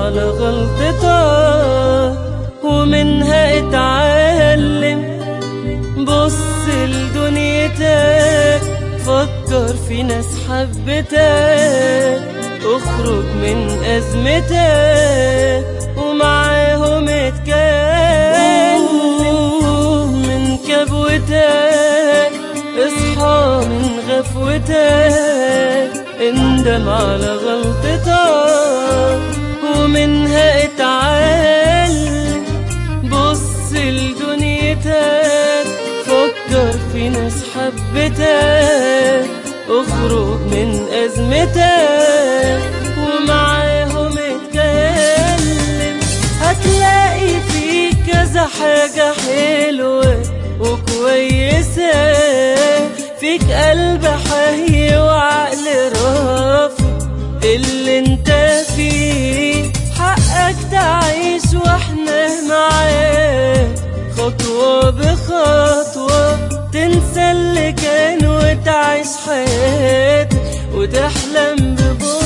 على غلطتك ومنها اتعلم بص لدنيتك فكر في ناس حبتك اخرج من ازمتك ومعاهم اتكلم من كبوتك اصحى من غفوتك اندم على غلطتك ومنها اتعلم بص لدنيتك فكر في ناس حبتك اخرج من ازمتك ومعاهم اتكلم هتلاقي فيك كذا حاجة حلوة وكويسة فيك قلب حي وعقل رافض اللي انت فيه حقك تعيش واحنا معاك خطوة بخطوة تنسى اللي كان وتعيش حياتك وتحلم ببكرة